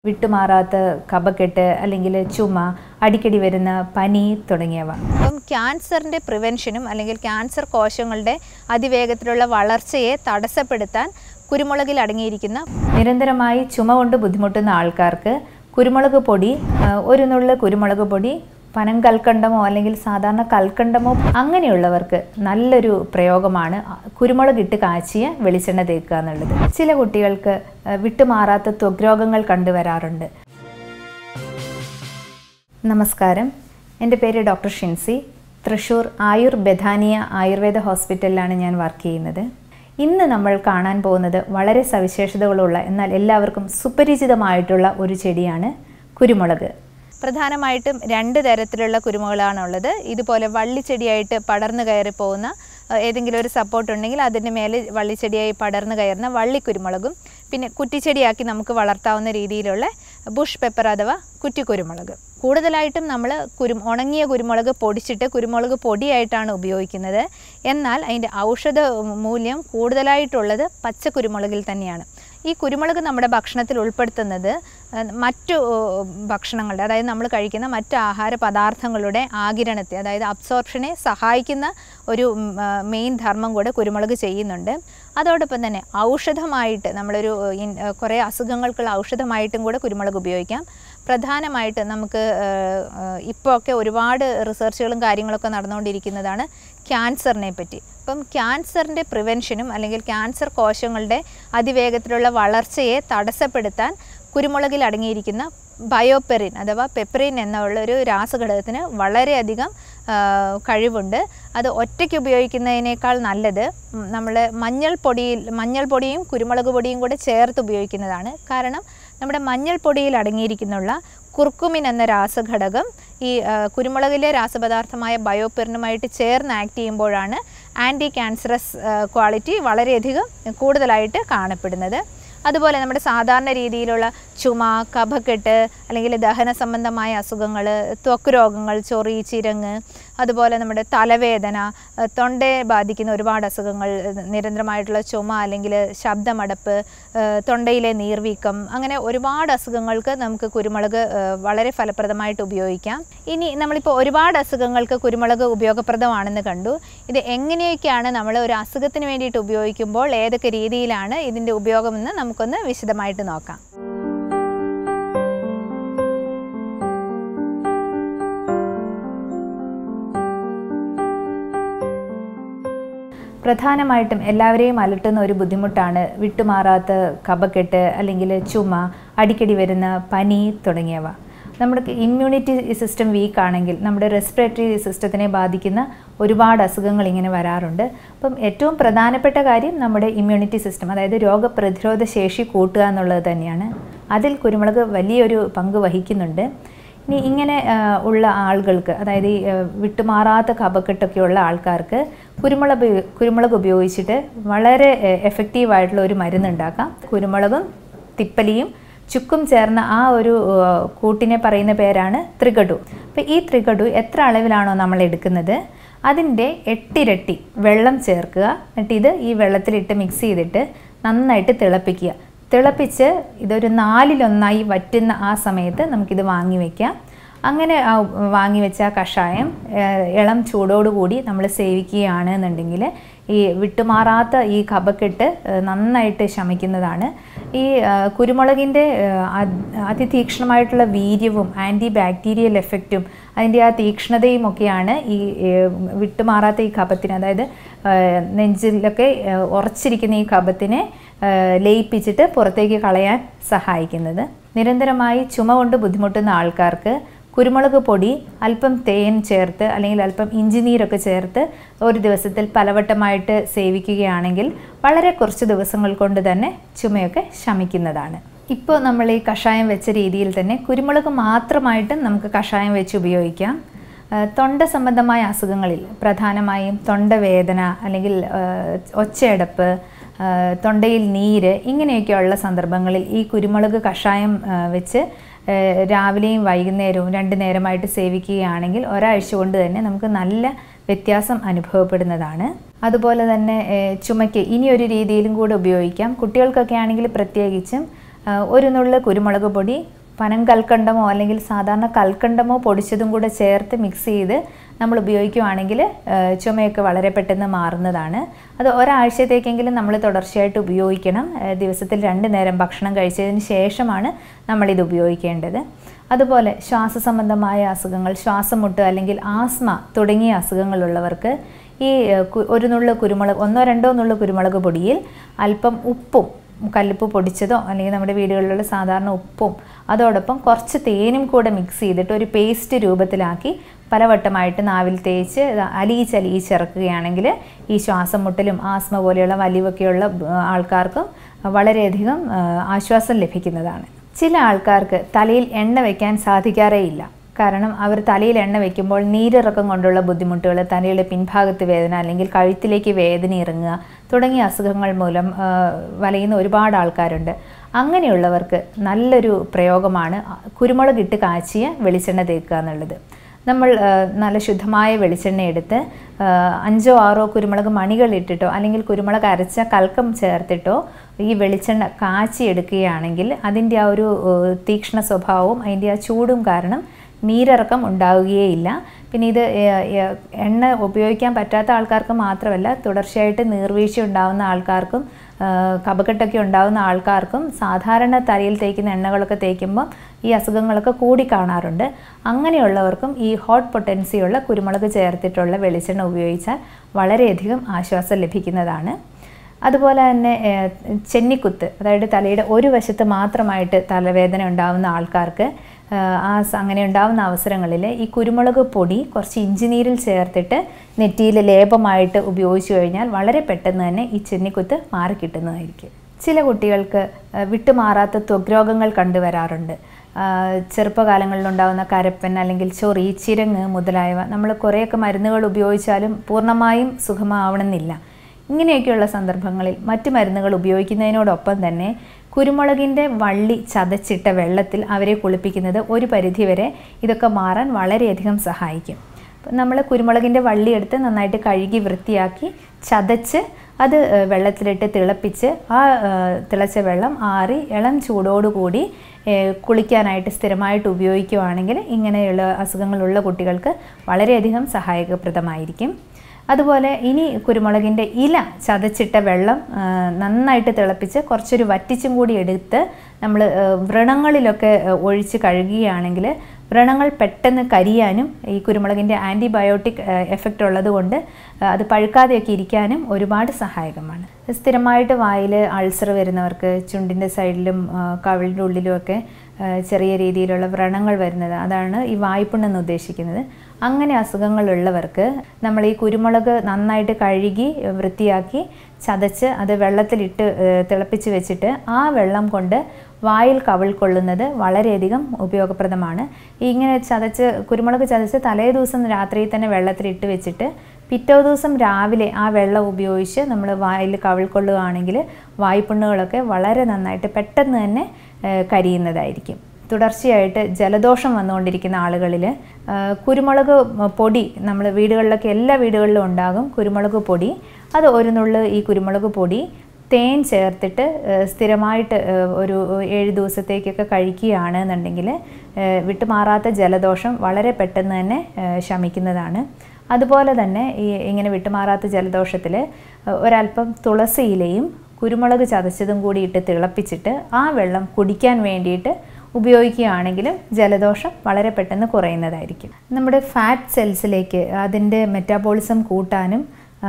വിട്ടുമാറാത്ത കഫക്കെട്ട് അല്ലെങ്കിൽ ചുമ അടിക്കടി വരുന്ന പനി തുടങ്ങിയവ അപ്പം ക്യാൻസറിൻ്റെ പ്രിവെൻഷനും അല്ലെങ്കിൽ ക്യാൻസർ കോശങ്ങളുടെ അതിവേഗത്തിലുള്ള വളർച്ചയെ തടസ്സപ്പെടുത്താൻ കുരുമുളകിൽ അടങ്ങിയിരിക്കുന്ന നിരന്തരമായി ചുമ കൊണ്ട് ബുദ്ധിമുട്ടുന്ന ആൾക്കാർക്ക് കുരുമുളക് പൊടി ആ, ഒരു നുള്ള് കുരുമുളക് പൊടി പനം കൽക്കണ്ടമോ അല്ലെങ്കിൽ സാധാരണ കൽക്കണ്ടമോ അങ്ങനെയുള്ളവർക്ക് നല്ലൊരു പ്രയോഗമാണ് കുരുമുളക് ഇട്ട് കാച്ചിയ വെളിച്ചെണ്ണ തേക്കുക എന്നുള്ളത് ചില കുട്ടികൾക്ക് ആ, വിട്ടുമാറാത്ത ത്വഗ്രോഗങ്ങൾ കണ്ടുവരാറുണ്ട് നമസ്കാരം എൻ്റെ പേര് ഡോക്ടർ ഷിൻസി തൃശ്ശൂർ ആയുർ ബഥാനിയ ആയുർവേദ ഹോസ്പിറ്റലിലാണ് ഞാൻ വർക്ക് ചെയ്യുന്നത് ഇന്ന് നമ്മൾ കാണാൻ പോകുന്നത് വളരെ സവിശേഷതകളുള്ള എന്നാൽ എല്ലാവർക്കും സുപരിചിതമായിട്ടുള്ള ഒരു ചെടിയാണ് കുരുമുളക് പ്രധാനമായിട്ടും രണ്ട് തരത്തിലുള്ള കുരുമുളകാണുള്ളത് ഇതുപോലെ വള്ളിച്ചെടിയായിട്ട് പടർന്നു കയറി പോകുന്ന അഹ് ഏതെങ്കിലും ഒരു സപ്പോർട്ട് ഉണ്ടെങ്കിൽ അതിൻ്റെ മേലെ വള്ളിച്ചെടിയായി പടർന്നു കയറുന്ന വള്ളിക്കുരുമുളകും പിന്നെ കുറ്റിച്ചെടിയാക്കി നമുക്ക് വളർത്താവുന്ന രീതിയിലുള്ള ബുഷ് പെപ്പർ അഥവാ കുറ്റിക്കുരുമുളക് കൂടുതലായിട്ടും നമ്മൾ കുരു ഉണങ്ങിയ കുരുമുളക് പൊടിച്ചിട്ട് കുരുമുളക് പൊടിയായിട്ടാണ് ഉപയോഗിക്കുന്നത് എന്നാൽ അതിൻ്റെ ഔഷധ മൂല്യം കൂടുതലായിട്ടുള്ളത് പച്ച കുരുമുളകിൽ തന്നെയാണ് ഈ കുരുമുളക് നമ്മുടെ ഭക്ഷണത്തിൽ ഉൾപ്പെടുത്തുന്നത് അഹ് മറ്റു ഏഹ്, ഭക്ഷണങ്ങളുടെ അതായത് നമ്മൾ കഴിക്കുന്ന മറ്റു ആഹാര പദാർത്ഥങ്ങളുടെ ആകിരണത്തെ അതായത് അബ്സോർപ്ഷനെ സഹായിക്കുന്ന ഒരു മെയിൻ ധർമ്മം കൂടെ കുരുമുളക് ചെയ്യുന്നുണ്ട് അതോടൊപ്പം തന്നെ ഔഷധമായിട്ട് നമ്മളൊരു ഏഹ്, ഇൻ- ഏഹ്, കുറേ അസുഖങ്ങൾക്കുള്ള ഔഷധമായിട്ടും കൂടെ കുരുമുളക് ഉപയോഗിക്കാം പ്രധാനമായിട്ട് നമുക്ക് ഇപ്പോൾ ഒക്കെ ഒരുപാട് റിസർച്ചുകളും കാര്യങ്ങളൊക്കെ നടന്നുകൊണ്ടിരിക്കുന്നതാണ് ക്യാൻസറിനെ പറ്റി അപ്പം ക്യാൻസറിൻ്റെ പ്രിവെൻഷനും അല്ലെങ്കിൽ ക്യാൻസർ കോശങ്ങളുടെ അതിവേഗത്തിലുള്ള വളർച്ചയെ തടസ്സപ്പെടുത്താൻ കുരുമുളകിൽ അടങ്ങിയിരിക്കുന്ന ബയോപെറിൻ അഥവാ പെപ്പറിൻ എന്നുള്ള ഒരു രാസഘടകത്തിന് വളരെയധികം ആ, കഴിവുണ്ട് അത് ഒറ്റയ്ക്ക് ഉപയോഗിക്കുന്നതിനേക്കാൾ നല്ലത് നമ്മൾ മഞ്ഞൾപ്പൊടിയിൽ മഞ്ഞൾപ്പൊടിയും കുരുമുളക് പൊടിയും കൂടെ ചേർത്ത് ഉപയോഗിക്കുന്നതാണ് കാരണം നമ്മുടെ മഞ്ഞൾപ്പൊടിയിൽ അടങ്ങിയിരിക്കുന്നുള്ള കുർക്കുമിൻ എന്ന രാസഘടകം ഈ ആ, കുരുമുളകിലെ രാസപദാർത്ഥമായ ബയോപെറിനുമായിട്ട് ചേർന്ന് ആക്ട് ചെയ്യുമ്പോഴാണ് ആൻറ്റി ക്യാൻസറസ് ക്വാളിറ്റി വളരെയധികം കൂടുതലായിട്ട് കാണപ്പെടുന്നത് അതുപോലെ നമ്മുടെ സാധാരണ രീതിയിലുള്ള ചുമ കഫക്കെട്ട് അല്ലെങ്കിൽ ദഹന സംബന്ധമായ അസുഖങ്ങൾ ത്വക്ക് രോഗങ്ങൾ ചൊറി ചിരങ്ങ് അതുപോലെ നമ്മുടെ തലവേദന ഏഹ് തൊണ്ടയെ ബാധിക്കുന്ന ഒരുപാട് അസുഖങ്ങൾ ഏഹ് നിരന്തരമായിട്ടുള്ള ചുമ അല്ലെങ്കിൽ ശബ്ദമടപ്പ് ഏഹ് തൊണ്ടയിലെ നീർവീക്കം അങ്ങനെ ഒരുപാട് അസുഖങ്ങൾക്ക് നമുക്ക് കുരുമുളക് ഏഹ് വളരെ ഫലപ്രദമായിട്ട് ഉപയോഗിക്കാം ഇനി നമ്മളിപ്പോൾ ഒരുപാട് അസുഖങ്ങൾക്ക് കുരുമുളക് ഉപയോഗപ്രദമാണെന്ന് കണ്ടു ഇത് എങ്ങനെയൊക്കെയാണ് നമ്മൾ ഒരു അസുഖത്തിന് വേണ്ടിയിട്ട് ഉപയോഗിക്കുമ്പോൾ ഏതൊക്കെ രീതിയിലാണ് ഇതിൻ്റെ ഉപയോഗമെന്ന് നമുക്കൊന്ന് വിശദമായിട്ട് നോക്കാം പ്രധാനമായിട്ടും എല്ലാവരെയും അലട്ടുന്ന ഒരു ബുദ്ധിമുട്ടാണ് വിട്ടുമാറാത്ത കഫക്കെട്ട് അല്ലെങ്കിൽ ചുമ അടിക്കടി വരുന്ന പനി തുടങ്ങിയവ നമ്മുടെ ഇമ്മ്യൂണിറ്റി സിസ്റ്റം വീക്ക് ആണെങ്കിൽ നമ്മുടെ റെസ്പിറേറ്ററി സിസ്റ്റത്തിനെ ബാധിക്കുന്ന ഒരുപാട് അസുഖങ്ങൾ ഇങ്ങനെ വരാറുണ്ട് അപ്പം ഏറ്റവും പ്രധാനപ്പെട്ട കാര്യം നമ്മുടെ ഇമ്മ്യൂണിറ്റി സിസ്റ്റം അതായത് രോഗപ്രതിരോധ ശേഷി കൂട്ടുക എന്നുള്ളത് തന്നെയാണ് അതിൽ കുരുമുളക് വലിയൊരു പങ്ക് വഹിക്കുന്നുണ്ട് ഇനി ഇങ്ങനെ ആ, ഉള്ള ആളുകൾക്ക് അതായത് ഈ ആ, വിട്ടുമാറാത്ത കഫക്കെട്ടൊക്കെയുള്ള ആൾക്കാർക്ക് കുരുമുളക് ഉപയോ- കുരുമുളക് ഉപയോഗിച്ചിട്ട് വളരെ എഫക്റ്റീവ് ആയിട്ടുള്ള ഒരു മരുന്ന് ഉണ്ടാക്കാം കുരുമുളകും തിപ്പലിയും ചുക്കും ചേർന്ന ആ ഒരു ആ, കൂട്ടിനെ പറയുന്ന പേരാണ് ത്രികടു അപ്പോൾ ഈ ത്രികടു എത്ര അളവിലാണോ നമ്മൾ എടുക്കുന്നത് അതിൻ്റെ എട്ടിരട്ടി വെള്ളം ചേർക്കുക എന്നിട്ട് ഇത് ഈ വെള്ളത്തിലിട്ട് മിക്സ് ചെയ്തിട്ട് നന്നായിട്ട് തിളപ്പിക്കുക തിളപ്പിച്ച് ഇതൊരു നാലിലൊന്നായി വറ്റുന്ന ആ സമയത്ത് നമുക്കിത് വാങ്ങി വയ്ക്കാം അങ്ങനെ ആ വാങ്ങി വെച്ച ആ കഷായം ഏഹ്, ഇളം ചൂടോടുകൂടി നമ്മൾ സേവിക്കുകയാണ് എന്നുണ്ടെങ്കിൽ ഈ വിട്ടുമാറാത്ത ഈ കഫക്കെട്ട് ഏഹ്, നന്നായിട്ട് ശമിക്കുന്നതാണ് ഈ ഏഹ്, കുരുമുളകിൻ്റെ ഏഹ്, അത്- അതിതീക്ഷ്ണമായിട്ടുള്ള വീര്യവും ആൻറ്റി ബാക്ടീരിയൽ എഫക്റ്റും അതിൻ്റെ ആ തീക്ഷ്ണതയും ഒക്കെയാണ് ഈ ഏഹ്, വിട്ടുമാറാത്ത ഈ കഫത്തിന് അതായത് ഏഹ്, നെഞ്ചിലൊക്കെ ഏഹ്, ഉറച്ചിരിക്കുന്ന ഈ കഫത്തിനെ ഏഹ്, ലയിപ്പിച്ചിട്ട് പുറത്തേക്ക് കളയാൻ സഹായിക്കുന്നത് നിരന്തരമായി ചുമ കൊണ്ട് ബുദ്ധിമുട്ടുന്ന ആൾക്കാർക്ക് കുരുമുളക് പൊടി അല്പം തേൻ ചേർത്ത് അല്ലെങ്കിൽ അല്പം ഇഞ്ചിനീരൊക്കെ ചേർത്ത് ഒരു ദിവസത്തിൽ പലവട്ടമായിട്ട് സേവിക്കുകയാണെങ്കിൽ വളരെ കുറച്ച് ദിവസങ്ങൾ കൊണ്ട് തന്നെ ചുമയൊക്കെ ശമിക്കുന്നതാണ് ഇപ്പോൾ നമ്മൾ ഈ കഷായം വെച്ച രീതിയിൽ തന്നെ കുരുമുളക് മാത്രമായിട്ടും നമുക്ക് കഷായം വെച്ച് ഉപയോഗിക്കാം ആ, തൊണ്ട സംബന്ധമായ അസുഖങ്ങളിൽ പ്രധാനമായും തൊണ്ടവേദന അല്ലെങ്കിൽ ആ, ഒച്ചയടപ്പ് ആ, തൊണ്ടയിൽ നീര് ഇങ്ങനെയൊക്കെയുള്ള സന്ദർഭങ്ങളിൽ ഈ കുരുമുളക് കഷായം ആ, വെച്ച് ആ, രാവിലെയും വൈകുന്നേരവും രണ്ട് നേരമായിട്ട് സേവിക്കുകയാണെങ്കിൽ ഒരാഴ്ച കൊണ്ട് തന്നെ നമുക്ക് നല്ല വ്യത്യാസം അനുഭവപ്പെടുന്നതാണ് അതുപോലെ തന്നെ ഏഹ്, ചുമയ്ക്ക് ഇനി ഒരു രീതിയിലും കൂടെ ഉപയോഗിക്കാം കുട്ടികൾക്കൊക്കെ ആണെങ്കിൽ പ്രത്യേകിച്ചും ആ, ഒരു നുള്ള് കുരുമുളക് പൊടി പനം കൽക്കണ്ടമോ അല്ലെങ്കിൽ സാധാരണ കൽക്കണ്ടമോ പൊടിച്ചതും കൂടെ ചേർത്ത് മിക്സ് ചെയ്ത് നമ്മൾ ഉപയോഗിക്കുകയാണെങ്കിൽ ആ, ചുമയൊക്കെ വളരെ പെട്ടെന്ന് മാറുന്നതാണ് അത് ഒരാഴ്ചത്തേക്കെങ്കിലും നമ്മൾ തുടർച്ചയായിട്ട് ഉപയോഗിക്കണം ആ, ദിവസത്തിൽ രണ്ട് നേരം ഭക്ഷണം കഴിച്ചതിന് ശേഷമാണ് നമ്മളിത് ഉപയോഗിക്കേണ്ടത് അതുപോലെ ശ്വാസ സംബന്ധമായ അസുഖങ്ങൾ ശ്വാസമുട്ട് അല്ലെങ്കിൽ ആസ്മ തുടങ്ങിയ അസുഖങ്ങളുള്ളവർക്ക് ഈ ഏഹ്, കു- ഒരു നുള്ളു കുരുമുളക് ഒന്നോ രണ്ടോ നുള്ളു കുരുമുളക് പൊടിയിൽ അല്പം ഉപ്പും കല്ലുപ്പ് പൊടിച്ചതോ അല്ലെങ്കിൽ നമ്മുടെ വീടുകളിലുള്ള സാധാരണ ഉപ്പും അതോടൊപ്പം കുറച്ച് തേനും കൂടെ മിക്സ് ചെയ്തിട്ട് ഒരു പേസ്റ്റ് രൂപത്തിലാക്കി പലവട്ടമായിട്ട് നാവിൽ തേച്ച് ഇത് അലിയിച്ചലിയിച്ചിറക്കുകയാണെങ്കിൽ ഈ ശ്വാസം മുട്ടലും ആസ്മ പോലെയുള്ള വലിവൊക്കെയുള്ള ഏഹ്, ആൾക്കാർക്കും വളരെയധികം ഏഹ്, ആശ്വാസം ലഭിക്കുന്നതാണ് ചില ആൾക്കാർക്ക് തലയിൽ എണ്ണ വയ്ക്കാൻ സാധിക്കാറേ ഇല്ല കാരണം അവർ തലയിൽ എണ്ണ വയ്ക്കുമ്പോൾ നീരിറക്കം കൊണ്ടുള്ള ബുദ്ധിമുട്ടുകൾ തലയുടെ പിൻഭാഗത്ത് വേദന അല്ലെങ്കിൽ കഴുത്തിലേക്ക് വേദന ഇറങ്ങുക തുടങ്ങിയ അസുഖങ്ങൾ മൂലം ആ, വലയുന്ന ഒരുപാട് ആൾക്കാരുണ്ട് അങ്ങനെയുള്ളവർക്ക് നല്ലൊരു പ്രയോഗമാണ് കുരുമുളക് ഇട്ട് കാച്ചിയ വെളിച്ചെണ്ണ തേക്കുക എന്നുള്ളത് നമ്മൾ ആ, നല്ല ശുദ്ധമായ വെളിച്ചെണ്ണ എടുത്ത് ആ, അഞ്ചോ ആറോ കുരുമുളക് മണികൾ ഇട്ടിട്ടോ അല്ലെങ്കിൽ കുരുമുളക് അരച്ച കൽക്കം ചേർത്തിട്ടോ ഈ വെളിച്ചെണ്ണ കാച്ചി എടുക്കുകയാണെങ്കിൽ അതിൻ്റെ ആ ഒരു ഏഹ്, തീക്ഷ്ണ സ്വഭാവവും അതിൻ്റെ ആ ചൂടും കാരണം നീരിറക്കം ഉണ്ടാവുകയേയില്ല പിന്നെ ഇത് ഏഹ്, ഏഹ്, എണ്ണ ഉപയോഗിക്കാൻ പറ്റാത്ത ആൾക്കാർക്ക് മാത്രമല്ല തുടർച്ചയായിട്ട് നീർവീഴ്ച ഉണ്ടാവുന്ന ആൾക്കാർക്കും ഏഹ്, കഫക്കെട്ടൊക്കെ ഉണ്ടാവുന്ന ആൾക്കാർക്കും സാധാരണ തലയിൽ തേക്കുന്ന എണ്ണകളൊക്കെ തേക്കുമ്പം ഈ അസുഖങ്ങളൊക്കെ കൂടി കാണാറുണ്ട് അങ്ങനെയുള്ളവർക്കും ഈ ഹോട്ട് പൊട്ടൻസിയുള്ള കുരുമുളക് ചേർത്തിട്ടുള്ള വെളിച്ചെണ്ണ ഉപയോഗിച്ചാൽ വളരെയധികം ആശ്വാസം ലഭിക്കുന്നതാണ് അതുപോലെ തന്നെ ഏഹ്, ചെന്നിക്കുത്ത് അതായത് തലയുടെ ഒരു വശത്ത് മാത്രമായിട്ട് തലവേദന ഉണ്ടാവുന്ന ആൾക്കാർക്ക് ഏഹ്, ആ സ- അങ്ങനെ ഉണ്ടാവുന്ന അവസരങ്ങളിൽ ഈ കുരുമുളക് പൊടി കുറച്ച് ഇഞ്ചിനീരിൽ ചേർത്തിട്ട് നെറ്റിയിൽ ലേപമായിട്ട് ഉപയോഗിച്ചു കഴിഞ്ഞാൽ വളരെ പെട്ടെന്ന് തന്നെ ഈ ചെന്നിക്കുത്ത് മാറിക്കിട്ടുന്നതായിരിക്കും ചില കുട്ടികൾക്ക് ഏഹ്, വിട്ടുമാറാത്ത ത്വഗ്രോഗങ്ങൾ കണ്ടുവരാറുണ്ട് ആഹ് ചെറുപ്പകാലങ്ങളിലുണ്ടാകുന്ന കരപ്പൻ അല്ലെങ്കിൽ ചൊറി ചിരങ്ങ് മുതലായവ നമ്മൾ കുറേയൊക്കെ മരുന്നുകൾ ഉപയോഗിച്ചാലും പൂർണ്ണമായും സുഖമാവണമെന്നില്ല ഇങ്ങനെയൊക്കെയുള്ള സന്ദർഭങ്ങളിൽ മറ്റ് മരുന്നുകൾ ഉപയോഗിക്കുന്നതിനോടൊപ്പം തന്നെ കുരുമുളകിൻ്റെ വള്ളി ചതച്ചിട്ട വെള്ളത്തിൽ അവരെ കുളിപ്പിക്കുന്നത് ഒരു പരിധിവരെ ഇതൊക്കെ മാറാൻ വളരെയധികം സഹായിക്കും നമ്മൾ കുരുമുളകിൻ്റെ വള്ളി എടുത്ത് നന്നായിട്ട് കഴുകി വൃത്തിയാക്കി ചതച്ച് അത് ഏഹ്, വെള്ളത്തിലിട്ട് തിളപ്പിച്ച് ആ ഏഹ്, തിളച്ച വെള്ളം ആറി ഇളം ചൂടോടുകൂടി ഏഹ്, കുളിക്കാനായിട്ട് സ്ഥിരമായിട്ട് ഉപയോഗിക്കുകയാണെങ്കിൽ ഇങ്ങനെയുള്ള അസുഖങ്ങളുള്ള കുട്ടികൾക്ക് വളരെയധികം സഹായകപ്രദമായിരിക്കും അതുപോലെ ഇനി കുരുമുളകിൻ്റെ ഇല ചതച്ചിട്ട വെള്ളം ആ, നന്നായിട്ട് തിളപ്പിച്ച് കുറച്ചൊരു വറ്റിച്ചും കൂടി എടുത്ത് നമ്മൾ വ്രണങ്ങളിലൊക്കെ ആ, ഒഴിച്ച് കഴുകുകയാണെങ്കിൽ വ്രണങ്ങൾ പെട്ടെന്ന് കരിയാനും ഈ കുരുമുളകിൻ്റെ ആൻറ്റിബയോട്ടിക് എഫക്റ്റ് ഉള്ളതുകൊണ്ട് ആ, അത് പഴുക്കാതെയൊക്കെ ഇരിക്കാനും ഒരുപാട് സഹായകമാണ് സ്ഥിരമായിട്ട് വായിൽ അൾസർ വരുന്നവർക്ക് ചുണ്ടിൻ്റെ സൈഡിലും ആ, കവിളിൻ്റെ ഉള്ളിലുമൊക്കെ ആ, ചെറിയ രീതിയിലുള്ള വ്രണങ്ങൾ വരുന്നത് അതാണ് ഈ വായ്പുണ്ണെന്ന് ഉദ്ദേശിക്കുന്നത് അങ്ങനെ അസുഖങ്ങളുള്ളവർക്ക് നമ്മൾ ഈ കുരുമുളക് നന്നായിട്ട് കഴുകി വൃത്തിയാക്കി ചതച്ച് അത് വെള്ളത്തിലിട്ട് ഏഹ്, തിളപ്പിച്ച് വെച്ചിട്ട് ആ വെള്ളം കൊണ്ട് വായിൽ കവിൾ കൊള്ളുന്നത് വളരെയധികം ഉപയോഗപ്രദമാണ് ഇങ്ങനെ ചതച്ച് കുരുമുളക് ചതച്ച് തലേ ദിവസം രാത്രിയിൽ തന്നെ വെള്ളത്തിലിട്ട് വെച്ചിട്ട് പിറ്റേ ദിവസം രാവിലെ ആ വെള്ളം ഉപയോഗിച്ച് നമ്മൾ വായിൽ കവിൾ കൊള്ളുകയാണെങ്കിൽ വായ്പുണ്ണുകളൊക്കെ വളരെ നന്നായിട്ട് പെട്ടെന്ന് തന്നെ ഏഹ്, കരിയുന്നതായിരിക്കും തുടർച്ചയായിട്ട് ജലദോഷം വന്നുകൊണ്ടിരിക്കുന്ന ആളുകളിൽ കുരുമുളക് പൊടി നമ്മൾ വീടുകളിലൊക്കെ എല്ലാ വീടുകളിലും ഉണ്ടാകും കുരുമുളക് പൊടി അത് ഒരു നുള്ള് ഈ കുരുമുളക് പൊടി തേൻ ചേർത്തിട്ട് ഏഹ്, സ്ഥിരമായിട്ട് ഏഹ്, ഒരു ഏഴ് ദിവസത്തേക്കൊക്കെ കഴിക്കുകയാണ് എന്നുണ്ടെങ്കിൽ ഏഹ്, വിട്ടുമാറാത്ത ജലദോഷം വളരെ പെട്ടെന്ന് തന്നെ ഏഹ്, ശമിക്കുന്നതാണ് അതുപോലെ തന്നെ ഈ ഇങ്ങനെ വിട്ടുമാറാത്ത ജലദോഷത്തിൽ ഒരല്പം തുളസി ഇലയും കുരുമുളക് ചതച്ചതും കൂടി ഇട്ട് തിളപ്പിച്ചിട്ട് ആ വെള്ളം കുടിക്കാൻ വേണ്ടിയിട്ട് ഉപയോഗിക്കുകയാണെങ്കിലും ജലദോഷം വളരെ പെട്ടെന്ന് കുറയുന്നതായിരിക്കും നമ്മുടെ ഫാറ്റ് സെൽസിലേക്ക് അതിൻ്റെ മെറ്റാബോളിസം കൂട്ടാനും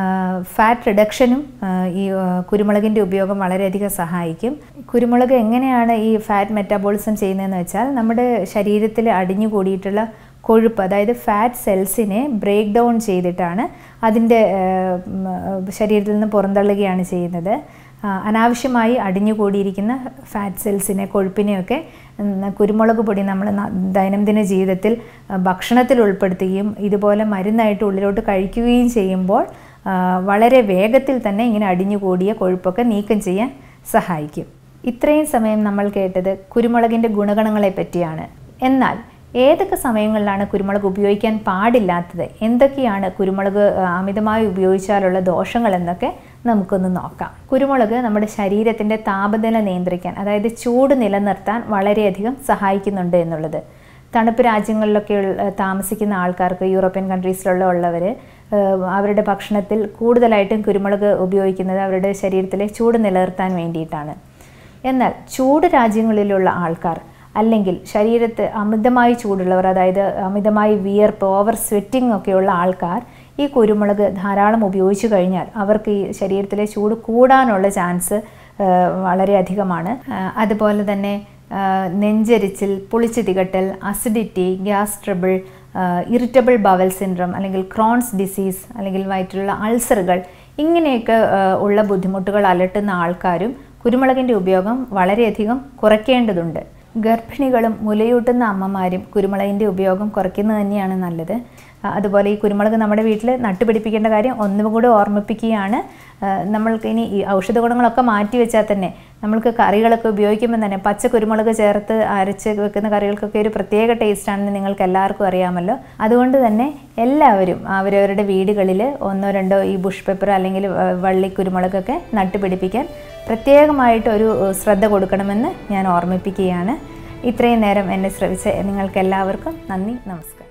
ഫാറ്റ് റിഡക്ഷനും ഈ ആ, കുരുമുളകിൻ്റെ ഉപയോഗം വളരെയധികം സഹായിക്കും കുരുമുളക് എങ്ങനെയാണ് ഈ ഫാറ്റ് മെറ്റാബോളിസം ചെയ്യുന്നതെന്ന് വെച്ചാൽ നമ്മുടെ ശരീരത്തിൽ അടിഞ്ഞു കൂടിയിട്ടുള്ള കൊഴുപ്പ് അതായത് ഫാറ്റ് സെൽസിനെ ബ്രേക്ക് ഡൗൺ ചെയ്തിട്ടാണ് അതിൻ്റെ ആ, ഉം, ആ, ശരീരത്തിൽ നിന്ന് പുറന്തള്ളുകയാണ് ചെയ്യുന്നത് ആ, അനാവശ്യമായി അടിഞ്ഞുകൂടിയിരിക്കുന്ന ഫാറ്റ് സെൽസിനെ കൊഴുപ്പിനെയൊക്കെ ഉം, കുരുമുളക് പൊടി നമ്മൾ ന- ദൈനംദിന ജീവിതത്തിൽ ആ, ഭക്ഷണത്തിൽ ഉൾപ്പെടുത്തുകയും ഇതുപോലെ മരുന്നായിട്ട് ഉള്ളിലോട്ട് കഴിക്കുകയും ചെയ്യുമ്പോൾ ആ, വളരെ വേഗത്തിൽ തന്നെ ഇങ്ങനെ അടിഞ്ഞുകൂടിയ കൊഴുപ്പൊക്കെ നീക്കം ചെയ്യാൻ സഹായിക്കും ഇത്രയും സമയം നമ്മൾ കേട്ടത് കുരുമുളകിൻ്റെ ഗുണഗണങ്ങളെ പറ്റിയാണ് എന്നാൽ ഏതൊക്കെ സമയങ്ങളിലാണ് കുരുമുളക് ഉപയോഗിക്കാൻ പാടില്ലാത്തത് എന്തൊക്കെയാണ് കുരുമുളക് ആ, അമിതമായി ഉപയോഗിച്ചാലുള്ള ദോഷങ്ങൾ എന്നൊക്കെ നമുക്കൊന്ന് നോക്കാം കുരുമുളക് നമ്മുടെ ശരീരത്തിൻ്റെ താപനില നിയന്ത്രിക്കാൻ അതായത് ചൂട് നിലനിർത്താൻ വളരെയധികം സഹായിക്കുന്നുണ്ട് എന്നുള്ളത് തണുപ്പ് രാജ്യങ്ങളിലൊക്കെ ഉള്ള- താമസിക്കുന്ന ആൾക്കാർക്ക് യൂറോപ്യൻ കൺട്രീസിലുള്ള ഉള്ളവർ അവരുടെ ഭക്ഷണത്തിൽ കൂടുതലായിട്ടും കുരുമുളക് ഉപയോഗിക്കുന്നത് അവരുടെ ശരീരത്തിലെ ചൂട് നിലനിർത്താൻ വേണ്ടിയിട്ടാണ് എന്നാൽ ചൂട് രാജ്യങ്ങളിലുള്ള ആൾക്കാർ അല്ലെങ്കിൽ ശരീരത്ത് അമിതമായി ചൂടുള്ളവർ അതായത് അമിതമായി വിയർപ്പ് ഓവർ സ്വെറ്റിംഗ് ഒക്കെയുള്ള ആൾക്കാർ ഈ കുരുമുളക് ധാരാളം ഉപയോഗിച്ചു കഴിഞ്ഞാൽ അവർക്ക് ഈ ശരീരത്തിലെ ചൂട് കൂടാനുള്ള ചാൻസ് വളരെ അധികമാണ് ആ, അതുപോലെ തന്നെ ആ, നെഞ്ചരിച്ചിൽ പുളിച്ചു തികട്ടൽ acidity gas trouble irritable bowel syndrome അല്ലെങ്കിൽ ക്രോൺസ് ഡിസീസ് അല്ലെങ്കിൽ വയറ്റിലുള്ള അൾസറുകൾ ഇങ്ങനെയൊക്കെ ആ, ഉള്ള ബുദ്ധിമുട്ടുകൾ അലട്ടുന്ന ആൾക്കാരും കുരുമുളകിൻ്റെ ഉപയോഗം വളരെയധികം കുറയ്ക്കേണ്ടതുണ്ട് ഗർഭിണികളും മുലയൂട്ടുന്ന അമ്മമാരും കുരുമുളകിൻ്റെ ഉപയോഗം കുറയ്ക്കുന്നത് തന്നെയാണ് നല്ലത് ആ, അതുപോലെ ഈ കുരുമുളക് നമ്മുടെ വീട്ടിൽ നട്ടുപിടിപ്പിക്കേണ്ട കാര്യം ഒന്നും കൂടെ ഓർമ്മിപ്പിക്കുകയാണ് ആ, നമ്മൾക്ക് ഇനി ഈ ഔഷധ ഗുണങ്ങളൊക്കെ മാറ്റി വെച്ചാൽ തന്നെ നമ്മൾക്ക് കറികളൊക്കെ ഉപയോഗിക്കുമ്പോൾ തന്നെ പച്ച കുരുമുളക് ചേർത്ത് അരച്ച് വെക്കുന്ന കറികൾക്കൊക്കെ ഒരു പ്രത്യേക ടേസ്റ്റാണെന്ന് നിങ്ങൾക്ക് എല്ലാവർക്കും അറിയാമല്ലോ അതുകൊണ്ട് തന്നെ എല്ലാവരും അവരവരുടെ വീടുകളിൽ ഒന്നോ രണ്ടോ ഈ ബുഷ് പെപ്പർ അല്ലെങ്കിൽ ആ, വള്ളി കുരുമുളകൊക്കെ നട്ടുപിടിപ്പിക്കാൻ പ്രത്യേകമായിട്ട് ഒരു ഏഹ്, ശ്രദ്ധ കൊടുക്കണമെന്ന് ഞാൻ ഓർമ്മിപ്പിക്കുകയാണ് ഇത്രയും നേരം എന്നെ ശ്രവിച്ച നിങ്ങൾക്ക് എല്ലാവർക്കും നന്ദി നമസ്കാരം